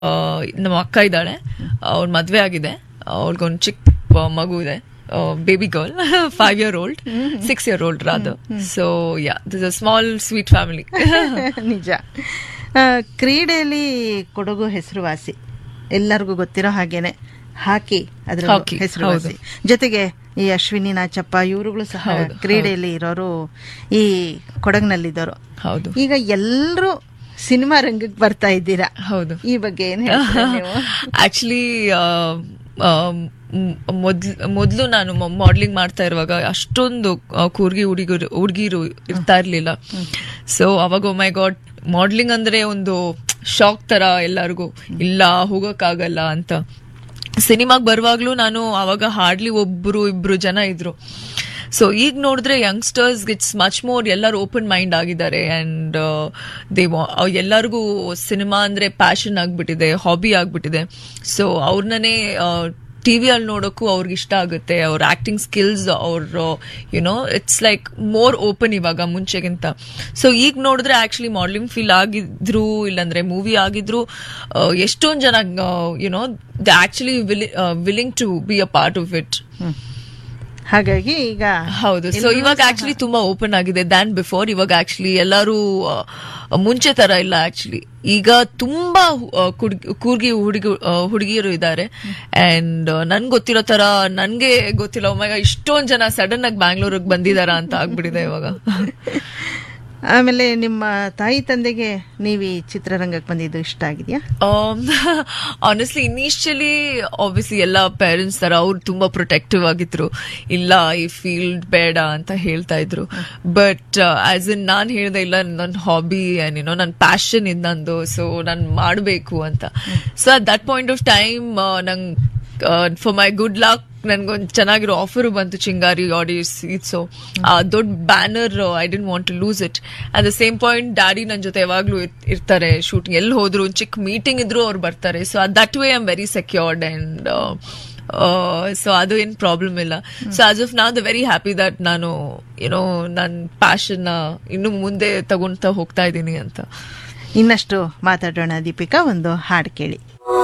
ನಮ್ಮ ಅಕ್ಕ ಇದ್ದಾಳೆ ಅವ್ಳ ಮದ್ವೆ ಆಗಿದೆ ಅವ್ಳಿಗೊಂದು ಚಿಕ್ಕ ಮಗು ಇದೆ baby girl five year old six year old ರಾದು so ya this a small sweet family ನಿಜ ಆ, ಕ್ರೀಡೆಯಲ್ಲಿ ಕೊಡಗು ಹೆಸರುವಾಸಿ ಎಲ್ಲರಿಗೂ ಗೊತ್ತಿರೋ ಹಾಗೇನೆ ಹಾಕಿ ಅದ್ರ ಹಾಕಿ, ಹೆಸರುವಾಸಿ ಜೊತೆಗೆ ಈ ಅಶ್ವಿನಿ ನಾಚಪ್ಪ ಇವರುಗಳು ಸಹ ಹೌದು, ಕ್ರೀಡೆಯಲ್ಲಿ ಇರೋರು ಈ ಕೊಡಗಿನಲ್ಲಿದ್ದವರು ಹೌದು ಈಗ ಎಲ್ಲರೂ ಸಿನಿಮಾ ರಂಗಕ್ಕೆ ಬರ್ತಾ ಇದ್ದೀರಾ ಹೌದು ಈ ಬಗ್ಗೆ ಏನ್ ಹೇಳ್ತೀರಾ ನೀವು ಆಕ್ಚುಲಿ ಮೊದ್ಲು ಮೊದ್ಲು ನಾನು ಮಾಡ್ಲಿಂಗ್ ಮಾಡ್ತಾ ಇರುವಾಗ ಅಷ್ಟೊಂದು ಆ, ಕೂರ್ಗಿ ಹುಡುಗರು ಹುಡುಗಿರು ಇರ್ತಾ ಇರ್ಲಿಲ್ಲ ಸೊ ಅವಾಗ ಮೈ ಗಾಡ್ ಮಾಡ್ಲಿಂಗ್ ಅಂದ್ರೆ ಒಂದು ಶಾಕ್ ತರ ಎಲ್ಲರಿಗೂ ಇಲ್ಲ ಹೋಗಕ್ಕಾಗಲ್ಲ ಅಂತ ಸಿನಿಮಾಗ್ ಬರುವಾಗ್ಲೂ ನಾನು ಅವಾಗ ಹಾರ್ಡ್ಲಿ ಒಬ್ರು ಇಬ್ರು ಜನ ಇದ್ರು ಸೊ ಈಗ ನೋಡಿದ್ರೆ ಯಂಗ್ಸ್ಟರ್ಸ್ ಇಟ್ಸ್ ಮಚ್ ಮೋರ್ ಎಲ್ಲರೂ ಓಪನ್ ಮೈಂಡ್ ಆಗಿದ್ದಾರೆ ಅಂಡ್ ದೇ ಎಲ್ಲರಿಗೂ ಸಿನಿಮಾ ಅಂದ್ರೆ ಪ್ಯಾಷನ್ ಆಗ್ಬಿಟ್ಟಿದೆ ಹಾಬಿ ಆಗ್ಬಿಟ್ಟಿದೆ ಸೊ ಅವ್ರನ್ನೇ ಟಿವಿಯಲ್ಲಿ ನೋಡೋಕ್ಕೂ ಅವ್ರಿಗೆ ಇಷ್ಟ ಆಗುತ್ತೆ ಅವ್ರ ಆಕ್ಟಿಂಗ್ ಸ್ಕಿಲ್ಸ್ ಅವ್ರ you know it's like more open ಇವಾಗ ಮುಂಚೆಗಿಂತ ಸೊ ಈಗ ನೋಡಿದ್ರೆ ಆಕ್ಚುಲಿ ಮಾಡ್ಲಿಂಗ್ ಫೀಲ್ ಆಗಿದ್ರು ಇಲ್ಲಾಂದ್ರೆ ಮೂವಿ ಆಗಿದ್ರು ಎಷ್ಟೊಂದು ಜನ you know the actually willing to be a part of it ಹಾಗಾಗಿ ಈಗ ಹೌದು ಸೊ ಇವಾಗ ಆಕ್ಚುಲಿ ತುಂಬಾ ಓಪನ್ ಆಗಿದೆ ದ್ಯಾನ್ ಬಿಫೋರ್ ಇವಾಗ ಆಕ್ಚುಲಿ ಎಲ್ಲರೂ ಆ, ಮುಂಚೆ ತರ ಇಲ್ಲ ಆಕ್ಚುಲಿ ಈಗ ತುಂಬಾ ಆ, ಕುಡ್ಗಿ- ಕೂರ್ಗಿ ಹುಡುಗಿ ಹುಡುಗಿಯರು ಇದ್ದಾರೆ ಅಂಡ್ ನನ್ ಗೊತ್ತಿರೋ ತರ ನನ್ಗೆ ಗೊತ್ತಿಲ್ಲ ಒಮ್ಮೆಗ ಇಷ್ಟೊಂದ್ ಜನ ಸಡನ್ ಆಗಿ ಬ್ಯಾಂಗ್ಳೂರಿಗೆ ಬಂದಿದಾರ ಅಂತ ಆಗ್ಬಿಟ್ಟಿದೆ ಇವಾಗ ಆಮೇಲೆ ನಿಮ್ಮ ತಾಯಿ ತಂದೆಗೆ ನೀವು ಈ ಚಿತ್ರರಂಗಕ್ಕೆ ಬಂದಿದ್ದು ಇಷ್ಟ ಆಗಿದೆಯಾ ಆನೆಸ್ಟ್ಲಿ ಇನಿಷಿಯಲಿ ಆಬ್ವಿಯಸ್ಲಿ ಎಲ್ಲ ಪೇರೆಂಟ್ಸ್ ತರ ಅವ್ರು ತುಂಬಾ ಪ್ರೊಟೆಕ್ಟಿವ್ ಆಗಿದ್ರು ಇಲ್ಲ ಈ ಫೀಲ್ಡ್ ಬೇಡ ಅಂತ ಹೇಳ್ತಾ ಇದ್ರು ಬಟ್ ಆಸ್ ಇನ್ ನಾನ್ ಹೇಳ್ದೆ ಇಲ್ಲ ನನ್ನ ಹಾಬಿ ಏನೋ ನನ್ನ ಪ್ಯಾಷನ್ ಇದು ನಂದು ಸೊ ನಾನು ಮಾಡಬೇಕು ಅಂತ so at that point of time ನಂಗೆ ಫಾರ್ ಮೈ ಗುಡ್ ಲಕ್ ನನ್ಗೊಂದು ಚೆನ್ನಾಗಿರೋ ಆಫರ್ ಬಂತು ಚಿಂಗಾರಿ ಆಡಿಯನ್ಸ್ ಸೊ ಆ ದೊಡ್ಡ banner I didn't want to lose it at the same point daddy ನನ್ನ ಜೊತೆ ಯಾವಾಗ್ಲೂ ಇರ್- ಇರ್ತಾರೆ ಶೂಟಿಂಗ್ ಎಲ್ಲಿ ಹೋದ್ರು ಒಂದ್ ಚಿಕ್ಕ ಮೀಟಿಂಗ್ ಇದ್ರು ಅವ್ರು ಬರ್ತಾರೆ so that way I'm very secured and so ಅದು ಏನ್ ಪ್ರಾಬ್ಲಮ್ ಇಲ್ಲ ಸೊ ಆಸ್ ಆಫ್ ನಾವ್ ದ ವೆರಿ ಹ್ಯಾಪಿ ದಟ್ ನಾನು ಏನೋ ನನ್ನ ಪ್ಯಾಷನ್ ಇನ್ನು ಮುಂದೆ ತಗೊಂತ ಹೋಗ್ತಾ ಇದ್ದೀನಿ ಅಂತ ಇನ್ನಷ್ಟು ಮಾತಾಡೋಣ ದೀಪಿಕಾ ಒಂದು ಹಾಡು ಕೇಳಿ